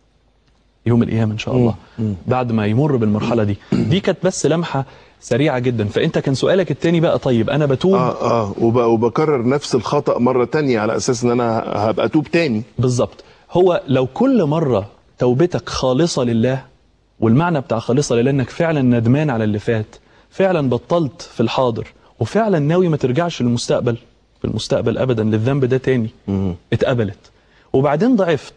C: يوم القيامة ان شاء الله بعد ما يمر بالمرحلة دي دي كانت بس لمحة سريعة جدا فانت كان سؤالك التاني بقى طيب انا بتوب
B: اه اه وب- وبكرر نفس الخطا مره تانية على اساس ان انا هبقى توب تاني
C: بالظبط هو لو كل مرة توبتك خالصة لله والمعنى بتاع خالصة لله انك فعلا ندمان على اللي فات فعلا بطلت في الحاضر وفعلا ناوي ما ترجعش للمستقبل في المستقبل ابدا للذنب ده تاني اتقبلت وبعدين ضعفت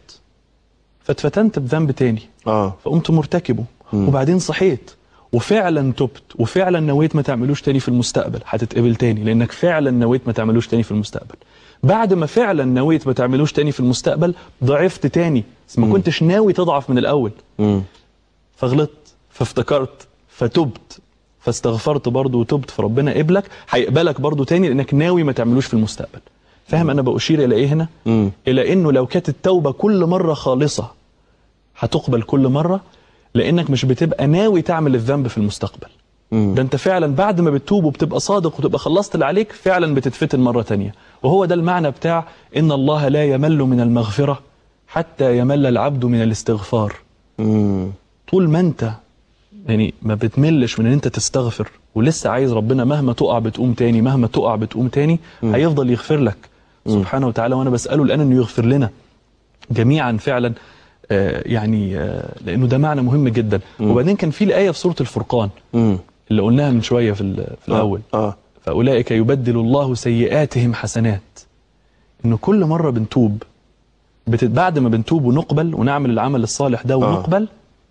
C: فاتفتنت بذنب تاني
B: اه
C: فقمت مرتكبه وبعدين صحيت وفعلا تبت وفعلا نويت ما تعملوش تاني في المستقبل هتتقبل تاني لانك فعلا نويت ما تعملوش تاني في المستقبل بعد ما فعلا نويت ما تعملوش تاني في المستقبل ضعفت تاني بس ما كنتش ناوي تضعف من الاول
B: مم.
C: فغلطت فافتكرت فتبت فاستغفرت برضه وتبت فربنا قبلك هيقبلك برضه تاني لانك ناوي ما تعملوش في المستقبل فاهم انا بأشير الى ايه هنا
B: مم.
C: الى انه لو كانت التوبه كل مره خالصه هتقبل كل مره لانك مش بتبقى ناوي تعمل الذنب في المستقبل
B: مم.
C: ده انت فعلا بعد ما بتتوب وبتبقى صادق وتبقى خلصت اللي عليك فعلا بتتفتن مره تانية وهو ده المعنى بتاع ان الله لا يمل من المغفره حتى يمل العبد من الاستغفار
B: مم.
C: طول ما انت يعني ما بتملش من ان انت تستغفر ولسه عايز ربنا مهما تقع بتقوم تاني مهما تقع بتقوم تاني هيفضل يغفر لك سبحانه وتعالى وانا بساله الان انه يغفر لنا جميعا فعلا آه يعني آه لانه ده معنى مهم جدا وبعدين كان في الايه في سوره الفرقان
B: مم.
C: اللي قلناها من شويه في, ال- في الاول
B: اه
C: فاولئك يبدل الله سيئاتهم حسنات انه كل مره بنتوب بت... بعد ما بنتوب ونقبل ونعمل العمل الصالح ده ونقبل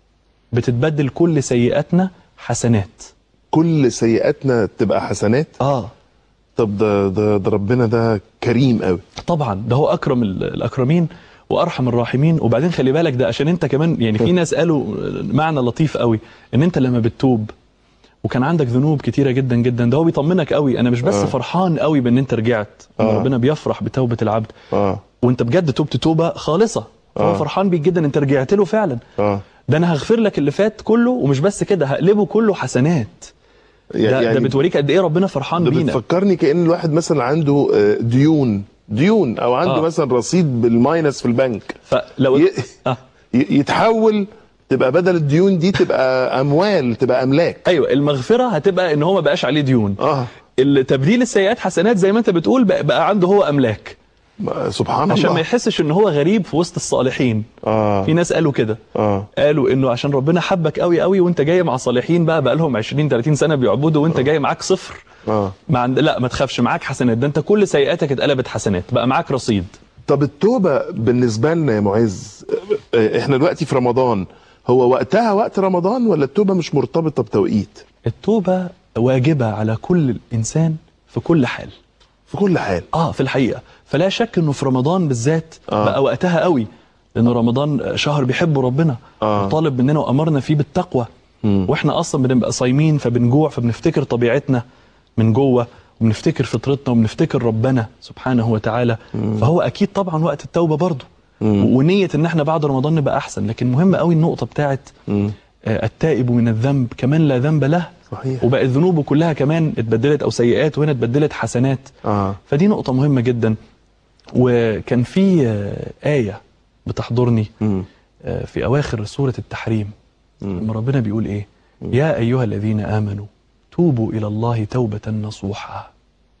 C: بتتبدل كل سيئاتنا حسنات
B: كل سيئاتنا تبقى حسنات
C: اه
B: طب ده ده, ده ربنا ده كريم قوي
C: طبعا ده هو اكرم ال- الاكرمين وارحم الراحمين وبعدين خلي بالك ده عشان انت كمان يعني في ناس قالوا معنى لطيف قوي ان انت لما بتتوب وكان عندك ذنوب كتيره جدا جدا ده هو بيطمنك قوي انا مش بس
B: آه.
C: فرحان قوي بان انت رجعت ان
B: آه.
C: ربنا بيفرح بتوبه العبد
B: اه
C: وانت بجد توبت توبه خالصه فهو
B: آه.
C: فرحان بيك جدا انت رجعت له فعلا
B: اه
C: ده انا هغفر لك اللي فات كله ومش بس كده هقلبه كله حسنات ده, ده بتوريك قد ايه ربنا فرحان
B: ده
C: بينا
B: بتفكرني كأن الواحد مثلا عنده آه، ديون ديون او عنده
C: آه.
B: مثلا رصيد بالماينس في البنك
C: فلو
B: ي-
C: آه.
B: ي- يتحول تبقى بدل الديون دي تبقى اموال تبقى املاك
C: ايوه المغفره هتبقى ان هو ما بقاش عليه ديون
B: اه
C: التبديل السيئات حسنات زي ما انت بتقول بقى, بقى عنده هو املاك
B: ما- سبحان
C: عشان ما
B: الله
C: يحسش ان هو غريب في وسط الصالحين
B: اه
C: في ناس قالوا كده
B: اه
C: قالوا انه عشان ربنا حبك قوي قوي وانت جاي مع صالحين بقى بقى لهم 20 30 سنه بيعبدوا وانت جاي معاك صفر
B: اه
C: ما عند... لا ما تخافش معاك حسنات ده انت كل سيئاتك اتقلبت حسنات بقى معاك رصيد
B: طب التوبة بالنسبة لنا يا معز آه، احنا دلوقتي في رمضان هو وقتها وقت رمضان ولا التوبة مش مرتبطة بتوقيت
C: التوبه واجبه على كل انسان في كل حال
B: في كل حال
C: اه في الحقيقه فلا شك انه في رمضان بالذات
B: آه.
C: بقى وقتها قوي لان رمضان شهر بيحبه ربنا
B: آه.
C: وطالب مننا وامرنا فيه بالتقوى واحنا اصلا بنبقى صايمين فبنجوع فبنفتكر طبيعتنا من جوه وبنفتكر فطرتنا وبنفتكر ربنا سبحانه وتعالى فهو اكيد طبعا وقت التوبه برضه ونيه ان احنا بعد رمضان نبقى احسن لكن مهم قوي النقطه بتاعت آه، التائب من الذنب كمان لا ذنب له
B: صحيح.
C: وبقت ذنوبه كلها كمان اتبدلت او سيئات وهنا اتبدلت حسنات
B: اه
C: فدي نقطة مهمة جدا وكان في آه، آية بتحضرني
B: مم.
C: آه، في أواخر سورة التحريم لما ربنا بيقول إيه يا أيها الذين آمنوا توبوا إلى الله توبة نصوحا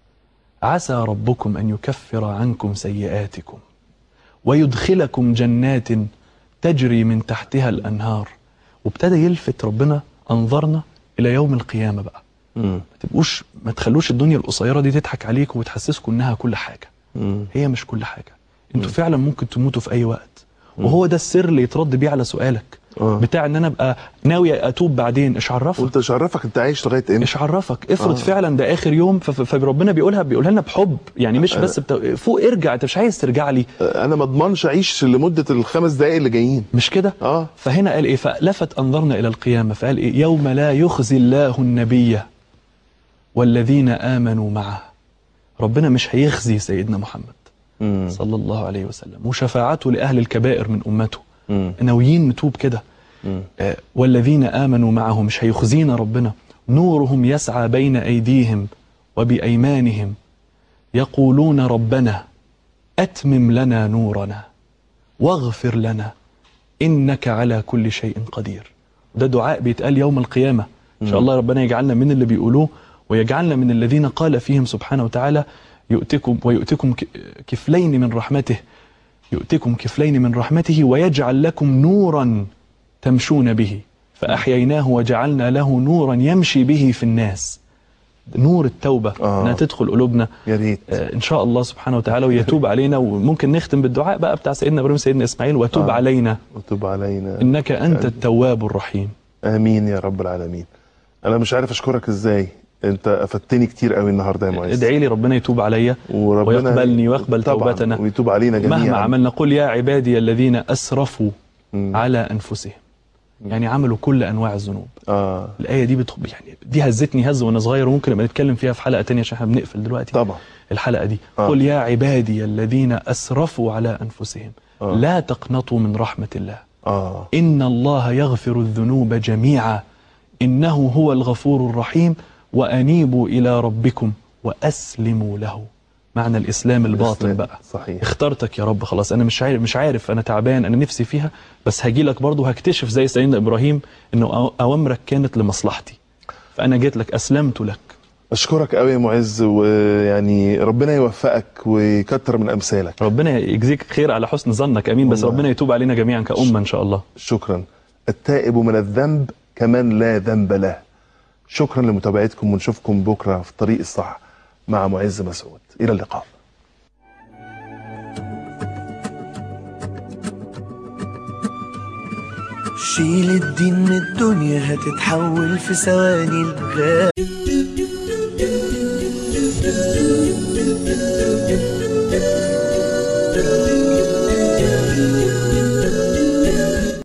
C: عسى ربكم أن يكفر عنكم سيئاتكم ويدخلكم جنات تجري من تحتها الأنهار وابتدى يلفت ربنا أنظرنا إلى يوم القيامة بقى
B: مم.
C: ما تبقوش ما تخلوش الدنيا القصيره دي تضحك عليكم وتحسسكم انها كل حاجه
B: مم.
C: هي مش كل حاجه انتوا فعلا ممكن تموتوا في اي وقت وهو ده السر اللي يترد بيه على سؤالك
B: آه.
C: بتاع ان انا ابقى ناوي اتوب بعدين ايش عرفك
B: وانت مش عرفك انت عايش لغايه امتى
C: ايش عرفك افرض
B: آه.
C: فعلا ده اخر يوم ف- ف- فربنا بيقولها بيقولها لنا بحب يعني مش بس بتا... فوق ارجع انت مش عايز ترجع لي
B: انا ما اضمنش اعيش لمده الخمس دقائق اللي جايين
C: مش كده
B: اه
C: فهنا قال ايه فلفت انظرنا الى القيامه فقال ايه يوم لا يخزي الله النبي والذين امنوا معه ربنا مش هيخزي سيدنا محمد
B: مم.
C: صلى الله عليه وسلم وشفاعته لاهل الكبائر من امته
B: مم.
C: ناويين نتوب كده
B: مم.
C: آه، والذين امنوا معه مش هيخزينا ربنا نورهم يسعى بين ايديهم وبايمانهم يقولون ربنا اتمم لنا نورنا واغفر لنا انك على كل شيء قدير ده دعاء بيتقال يوم القيامه ان شاء الله ربنا يجعلنا من اللي بيقولوه ويجعلنا من الذين قال فيهم سبحانه وتعالى يؤتكم ويؤتكم ك- كفلين من رحمته يؤتكم كفلين من رحمته ويجعل لكم نورا تمشون به فأحييناه وجعلنا له نورا يمشي به في الناس نور التوبة
B: آه.
C: انها تدخل قلوبنا
B: يا ريت
C: آه، ان شاء الله سبحانه وتعالى ويتوب علينا وممكن نختم بالدعاء بقى بتاع سيدنا ابراهيم سيدنا اسماعيل وتوب
B: آه.
C: علينا
B: وتب علينا
C: انك انت التواب الرحيم
B: امين يا رب العالمين انا مش عارف اشكرك ازاي انت افدتني كتير قوي النهارده يا معز
C: ادعي لي ربنا يتوب عليا
B: وربنا
C: ويقبلني ويقبل
B: طبعاً،
C: توبتنا
B: ويتوب علينا جميعا
C: مهما عملنا قل يا عبادي الذين اسرفوا
B: مم.
C: على انفسهم يعني عملوا كل انواع الذنوب
B: اه
C: الايه دي بتخ... يعني دي هزتني هز وانا صغير وممكن نبقى نتكلم فيها في حلقه تانية عشان احنا بنقفل دلوقتي
B: طبعا
C: الحلقه دي
B: آه.
C: قل يا عبادي الذين اسرفوا على انفسهم
B: آه.
C: لا تقنطوا من رحمه الله
B: اه
C: ان الله يغفر الذنوب جميعا انه هو الغفور الرحيم وانيبوا الى ربكم واسلموا له معنى الاسلام الباطن
B: الإسلام.
C: بقى
B: صحيح
C: اخترتك يا رب خلاص انا مش عارف مش عارف انا تعبان انا نفسي فيها بس هاجي لك برضه هكتشف زي سيدنا ابراهيم انه أو- اوامرك كانت لمصلحتي فانا جيت لك اسلمت لك
B: اشكرك قوي يا معز ويعني ربنا يوفقك ويكتر من امثالك
C: ربنا يجزيك خير على حسن ظنك امين بس
B: والله.
C: ربنا يتوب علينا جميعا كامه ان شاء الله
B: شكرا التائب من الذنب كمن لا ذنب له شكرا لمتابعتكم ونشوفكم بكره في الطريق الصح مع معز مسعود الى اللقاء
A: شيل الدين من الدنيا هتتحول في ثواني الغاب